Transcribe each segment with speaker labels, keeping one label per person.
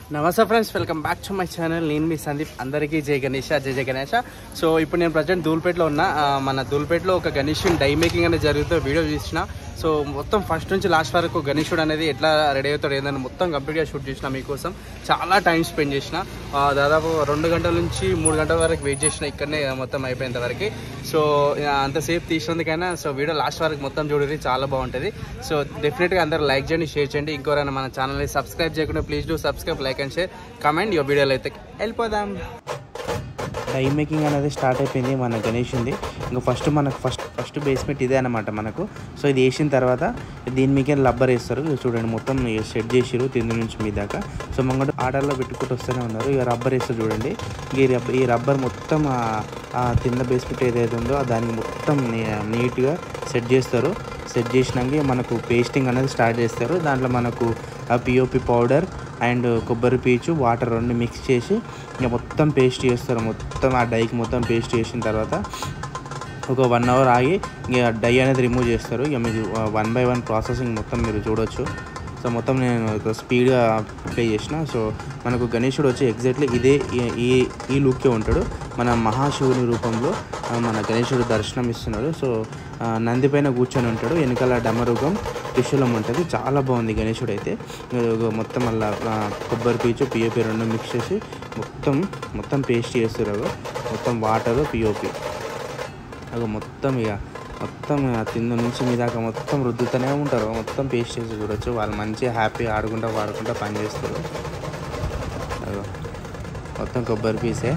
Speaker 1: నమస్తే friends welcome back to my channel నేను మీ సందీప్ అందరికీ జై గణేష జై జై గణేష సో ఇప్పుడు నేను ప్రజెంట్ దూల్పేటలో ఉన్నా ఆ, మన దూల్పేటలో ఒక గణేష్ డై మేకింగ్ అనేది జరుగుతూ వీడియో చూసిన సో మొత్తం ఫస్ట్ నుంచి లాస్ట్ వరకు గణేశుడు అనేది ఎట్లా రెడీ అవుతాడు ఏందని మొత్తం కంప్లీట్గా షూట్ చేసిన మీకోసం చాలా టైం స్పెండ్ చేసిన ఆ, దాదాపు రెండు గంటల నుంచి మూడు గంటల వరకు వెయిట్ చేసిన ఇక్కడనే మొత్తం అయిపోయేంత వరకు సో ఆ, అంతసేపు తీసినందుకైనా సో వీడియో లాస్ట్ వరకు మొత్తం చూడండి చాలా బాగుంటుంది సో డెఫినెట్గా అందరూ లైక్ చేయండి షేర్ చేయండి ఇంకోరైనా మన ఛానల్ని సబ్స్క్రైబ్ చేయకుండా please do subscribe like and share comment ఈ వీడియోలో అయితే వెళ్ళిపోదాం
Speaker 2: డై మేకింగ్ అనేది స్టార్ట్ అయిపోయింది మన గణేష్ ఉంది ఇంకా ఫస్ట్ మనకు ఫస్ట్ ఫస్ట్ బేస్మెంట్ ఇదే అనమాట మనకు సో ఇది వేసిన తర్వాత దీని మీకే లబ్బర్ వేస్తారు ఇక చూడండి మొత్తం సెట్ చేసిరు తింది నుంచి మీ దాకా సో మంగడు ఆర్డర్లో పెట్టుకుంటూ వస్తూనే ఉన్నారు ఇక రబ్బర్ వేస్తారు చూడండి ఇక ఈ రబ్బర్ ఈ రబ్బర్ మొత్తం ఆ- ఆ కింద బేస్మెంట్ ఏదైతే ఉందో దానికి మొత్తం నీ- నీట్గా సెట్ చేస్తారు సెట్ చేసినాక మనకు పేస్టింగ్ అనేది స్టార్ట్ చేస్తారు దాంట్లో మనకు పిఓపి పౌడర్ అండ్ కొబ్బరి పీచు వాటర్ రెండు మిక్స్ చేసి ఇక మొత్తం పేస్ట్ చేస్తారు మొత్తం ఆ డైకి మొత్తం పేస్ట్ చేసిన తర్వాత ఒక వన్ అవర్ ఆగి ఇక డై అనేది రిమూవ్ చేస్తారు ఇక మీకు వన్ బై వన్ ప్రాసెసింగ్ మొత్తం మీరు చూడొచ్చు సో మొత్తం నేను ఒక స్పీడ్గా ప్లే చేసిన సో మనకు గణేశుడు వచ్చి ఎగ్జాక్ట్లీ ఇదే ఈ- ఈ ఈ లుక్కే ఉంటాడు మన మహాశివుని రూపంలో ఆ, మన గణేశుడు దర్శనం ఇస్తున్నాడు సో ఆ, నంది పైన కూర్చొని ఉంటాడు వెనకాల డమరుగం త్రిశూలం ఉంటుంది చాలా బాగుంది గణేశుడు అయితే ఇదిగో మొత్తం అలా ఆ, కొబ్బరి పీచు పిఓపి రెండు మిక్స్ చేసి మొత్తం మొత్తం పేస్ట్ చేస్తారు మొత్తం వాటరు పిఓపి అగో మొత్తం ఇక మొత్తం ఇక కింద నుంచి మీ దాకా మొత్తం రుద్దుతూనే ఉంటారు మొత్తం పేస్ట్ చేసి చూడొచ్చు వాళ్ళు మంచిగా హ్యాపీ ఆడుకుంటా వాడుకుంటా పని చేస్తారు అగో మొత్తం కొబ్బరి పీసే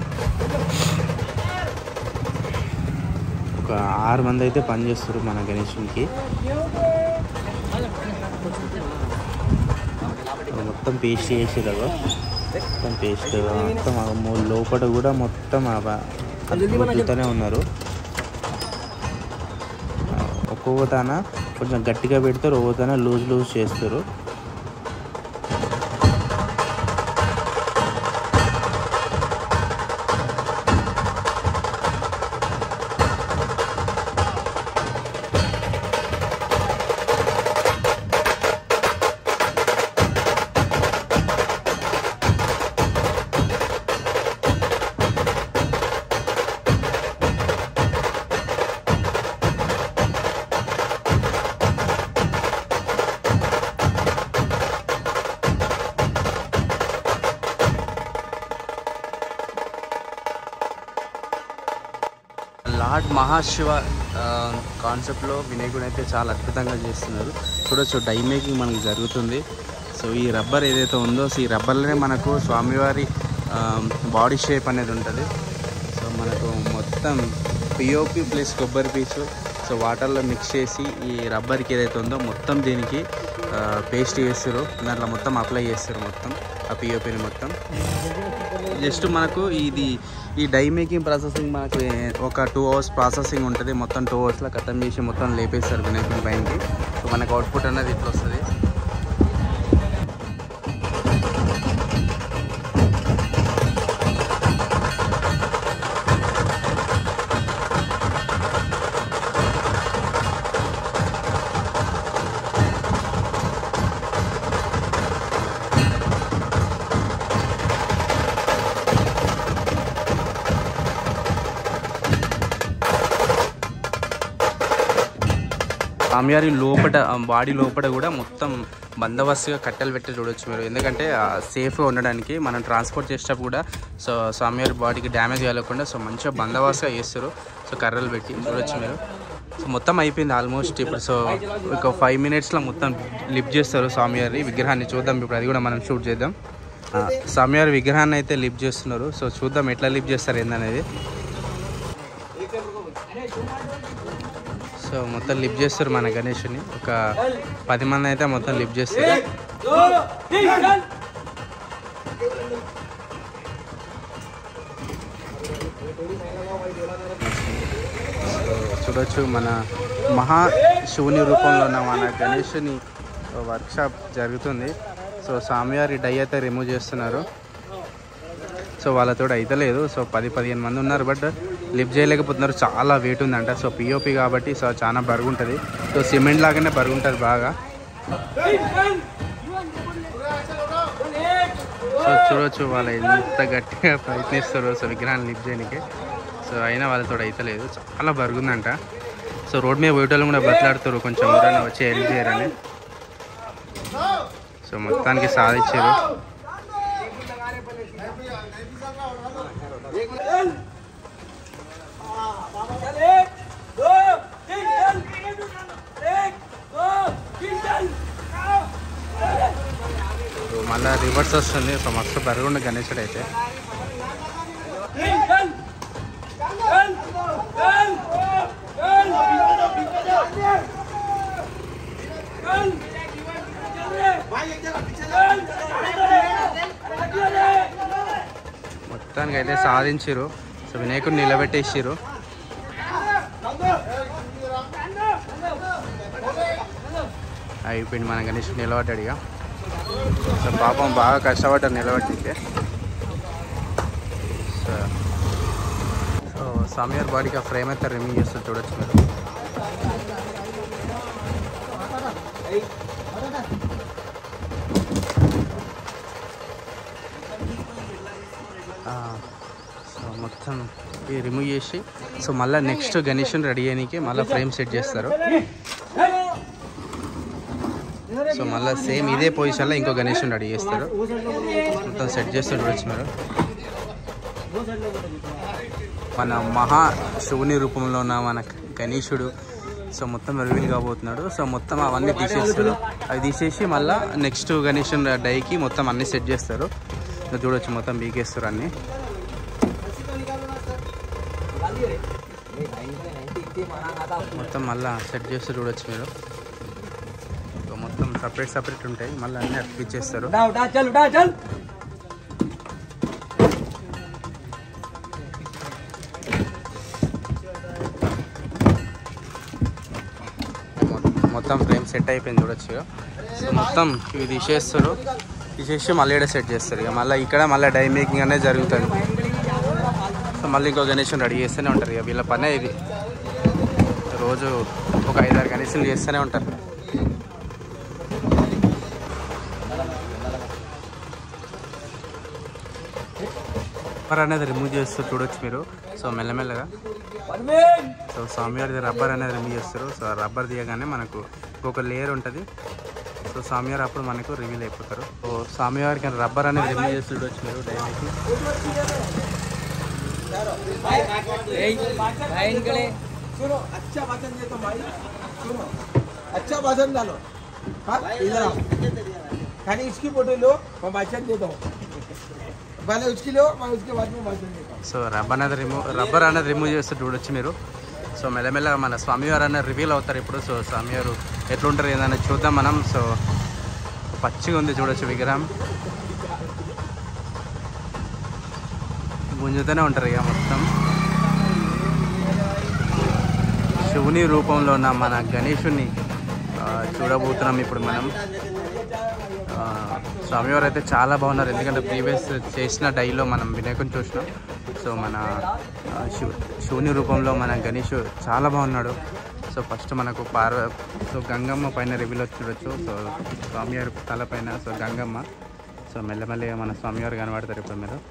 Speaker 2: ఒక ఆరు మంది అయితే పని చేస్తారు మన గణేషునికి మొత్తం పేస్ట్ చేసేలాగా మొత్తం పేస్ట్ మొత్తం ఆ మూ- లోపల కూడా మొత్తం ఆ బ- రుద్దుతూనే ఉన్నారు ఒక్కొక్క తాన కొంచెం గట్టిగా పెడతారు ఒక్కొక్క తాన లూజ్ లూజ్ చేస్తారు
Speaker 1: లార్డ్ మహాశివ ఆ, కాన్సెప్ట్లో వినాయకుడు అయితే చాలా అద్భుతంగా చేస్తున్నారు చూడొచ్చు డై మేకింగ్ మనకు జరుగుతుంది సో ఈ రబ్బర్ ఏదైతే ఉందో సో ఈ రబ్బర్లోనే మనకు స్వామివారి ఆ, బాడీ షేప్ అనేది ఉంటుంది సో మనకు మొత్తం పిఓపి ప్లస్ కొబ్బరి పీచు సో వాటర్లో మిక్స్ చేసి ఈ రబ్బర్కి ఏదైతే ఉందో మొత్తం దీనికి ఆ, పేస్ట్ చేస్తారు దాంట్లో మొత్తం అప్లై చేస్తారు మొత్తం ఆ పిఓపిని మొత్తం జస్ట్ మనకు ఇది ఈ డై మేకింగ్ ప్రాసెసింగ్ మనకు ఏ- ఒక టూ అవర్స్ ప్రాసెసింగ్ ఉంటుంది మొత్తం టూ అవర్స్లో కథం చేసి మొత్తం లేపేస్తారు వినాయకుడి పైనకి సో మనకు అవుట్పుట్ అనేది ఇట్లా వస్తుంది స్వామివారి లోపల బాడీ లోపల కూడా మొత్తం బందోబస్తుగా కట్టెలు పెట్టి చూడొచ్చు మీరు ఎందుకంటే సేఫ్గా ఉండడానికి మనం ట్రాన్స్పోర్ట్ చేసేటప్పుడు కూడా సో స్వామివారి బాడీకి డ్యామేజ్ కలగకుండా సో మంచిగా బందోబస్తుగా చేస్తారు సో కర్రలు పెట్టి చూడొచ్చు మీరు సో మొత్తం అయిపోయింది ఆల్మోస్ట్ ఇప్పుడు సో ఒక ఫైవ్ మినిట్స్లో మొత్తం లిఫ్ట్ చేస్తారు స్వామివారి విగ్రహాన్ని చూద్దాం ఇప్పుడు అది కూడా మనం షూట్ చేద్దాం ఆ, స్వామివారి విగ్రహాన్ని అయితే లిఫ్ట్ చేస్తున్నారు సో చూద్దాం ఎట్లా లిఫ్ట్ చేస్తారు ఏందనేది సో మొత్తం లిఫ్ట్ చేస్తారు మన గణేష్ని ఒక పది మంది అయితే మొత్తం లిఫ్ట్ చేస్తారు సో చూడొచ్చు మన మహా శివుని రూపంలో ఉన్న మన గణేష్ని వర్క్షాప్ జరుగుతుంది సో స్వామివారి డై అయితే రిమూవ్ చేస్తున్నారు సో వాళ్ళతో అయితలేదు సో పది పదిహేను మంది ఉన్నారు బట్ లిఫ్ట్ చేయలేకపోతున్నారు చాలా వెయిట్ ఉందంట సో పిఓపి కాబట్టి సో చాలా బరుగు ఉంటుంది సో సిమెంట్ లాగానే బరుగు ఉంటుంది బాగా సో సో చూడొచ్చు వాళ్ళు ఎంత గట్టిగా ప్రయత్నిస్తారో సో విగ్రహాన్ని లిఫ్ట్ చేయడానికి సో అయినా వాళ్ళతో అయితలేదు చాలా బరుగుందంట సో రోడ్ మీద పోయేటోళ్ళు కూడా బతలాడుతారు కొంచెం ఎవరైనా వచ్చి హెల్ప్ చేయరని సో మొత్తానికి సాధించారు సో మళ్ళీ రివర్స్ వస్తుంది సో మస్తు బరుగుండు గణేశుడు అయితే మొత్తానికి అయితే సాధించారు సో వినాయకుడిని నిలబెట్టేసారు అయిపోయింది మన గణేష్ నిలబడ్డాడు ఇక సో పాపం బాగా కష్టపడ్డారు నిలబెట్టింది సో సో స్వామివారి బాడీకి ఆ ఫ్రేమ్ అయితే రిమూవ్ చేస్తారు చూడొచ్చు మీరు ఆ, సో మొత్తం ఇది రిమూవ్ చేసి సో మళ్ళీ నెక్స్ట్ గణేషన్ రెడీ అయ్యడానికి మళ్ళీ ఫ్రేమ్ సెట్ చేస్తారు సో మళ్ళీ సేమ్ ఇదే పొజిషన్లో ఇంకో గణేషన్ రెడీ చేస్తారు మొత్తం సెట్ చేస్తారు చూడొచ్చు మీరు మన మహా శివుని రూపంలో ఉన్న మన గణేశుడు సో మొత్తం రివీల్ కాబోతున్నాడు సో మొత్తం అవన్నీ తీసేస్తారు అవి తీసేసి మళ్ళీ నెక్స్ట్ గణేషన్ డైకి మొత్తం అన్ని సెట్ చేస్తారు సో చూడొచ్చు మొత్తం బీకేస్తారు అన్ని మొత్తం మళ్ళీ సెట్ చేస్తూ చూడొచ్చు మీరు సో మొత్తం సపరేట్ సపరేట్ ఉంటాయి మళ్ళీ అన్ని అతికిచ్చేస్తారు
Speaker 3: उठा उठा चल उठा चल
Speaker 1: మొ- మొత్తం ఫ్రేమ్ సెట్ అయిపోయింది చూడొచ్చు ఇక. సో మొత్తం ఇవి తీసేస్తారు తీసేసి మళ్ళీ ఇక్కడ సెట్ చేస్తారు ఇక మళ్ళీ ఇక్కడ మళ్ళీ డై మేకింగ్ అనేది జరుగుతుంది సో మళ్ళీ ఇంకో గణేషన్ రెడీ చేస్తూనే ఉంటారు ఇక వీళ్ళ పనే ఇది రోజు ఒక ఐదారు గణేషన్లు చేస్తూనే ఉంటారు రబ్బర్ అనేది రిమూవ్ చేస్తూ చూడొచ్చు మీరు సో మెల్లమెల్లగా
Speaker 3: परवीन
Speaker 1: సో స్వామివారి రబ్బర్ అనేది రిమూవ్ చేస్తారు సో ఆ రబ్బర్ తీయగానే మనకు ఇంకొక లేయర్ ఉంటుంది సో స్వామివారు అప్పుడు మనకు రివీల్ అయిపోతారు సో స్వామివారికి రబ్బర్ అనేది రిమూవ్ చేసి చూడొచ్చు మీరు డైరెక్ట్
Speaker 3: भाई निकले
Speaker 4: सुनो अच्छा भाषण देता हूँ भाई सुनो अच्छा भाषण डालो हाँ इधर आओ खाली इसकी फोटो लो मैं भाषण देता हूँ पहले उसकी लो मैं उसके बाद में भाषण देता हूँ
Speaker 1: సో రబ్బర్ అనేది రిమూవ్ రబ్బర్ అనేది రిమూవ్ చేస్తే చూడొచ్చు మీరు సో మెల్లమెల్లగా మన స్వామివారు అనేది రివీల్ అవుతారు ఇప్పుడు సో స్వామివారు ఎట్లుంటారు ఏదైనా చూద్దాం మనం సో పచ్చిగా ఉంది చూడొచ్చు విగ్రహం గుంజుతూనే ఉంటారు ఇక మొత్తం శివుని రూపంలో ఉన్న మన గణేషుని ఆ, చూడబోతున్నాం ఇప్పుడు మనం ఆ, స్వామివారు అయితే చాలా బాగున్నారు ఎందుకంటే ప్రీవియస్ చేసిన డైలో మనం వినాయకుని చూసినాం సో మన ఆ, శివ శివుని రూపంలో మన గణేష్ చాలా బాగున్నాడు సో ఫస్ట్ మనకు పార్వ సో గంగమ్మ పైన రివీల్ చూడొచ్చు సో స్వామివారి తల పైన సో గంగమ్మ సో మెల్లమెల్లగా మన స్వామివారు కనబడతారు ఇప్పుడు మీరు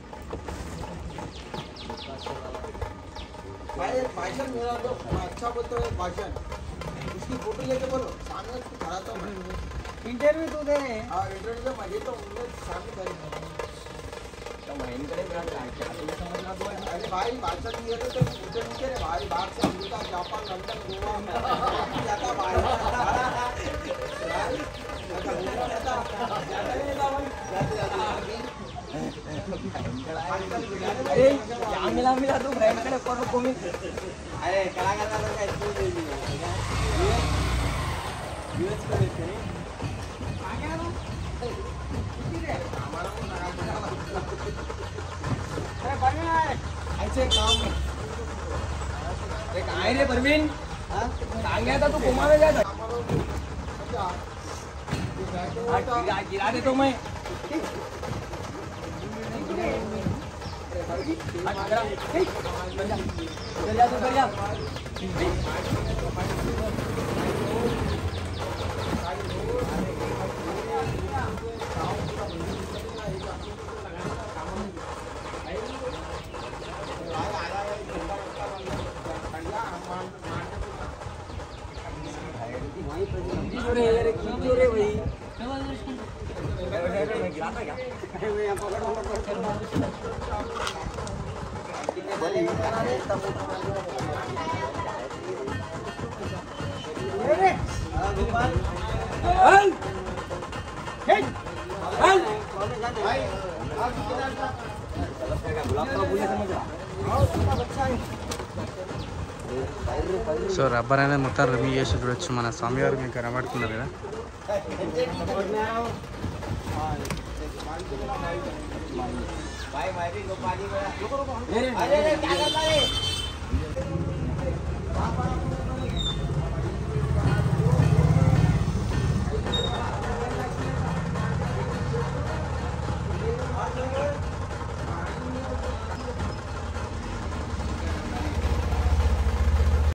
Speaker 4: भाई एक भाषण मेरा दो मैं अच्छा बोलता हूँ एक भाषण उसकी फोटो लेके बोलो सामने उसको कराता हूँ मैं
Speaker 3: इंटरव्यू तू दे रे
Speaker 4: हाँ इंटरव्यू में मैं देता हूँ उन्हें सामने करेंगे अरे भाई भाषण दिए थे तो पूछे नहीं थे भाई बाहर से अमेरिका जापान लंदन गोवा जाता भाई
Speaker 3: अरे क्या मिला मिला तू फ्रेंड कडे कोण कोमी
Speaker 4: अरे कलाकार का लड़का इसको दे दिए यूएस को देते हैं ऐसे काम
Speaker 3: अरे काय रे परवीन सांगायचा तू कोमावे जायचा हा, गिरा गिरा देतो मैं हा, गिरा. हे, उधर जा, उधर जा.
Speaker 1: సో రబ్బర్ అనేది మొత్తం రిమూవ్ చేసి చూడొచ్చు మన స్వామివారు మీకు కనబడుతున్నారు కదా
Speaker 3: अरे क्या करता है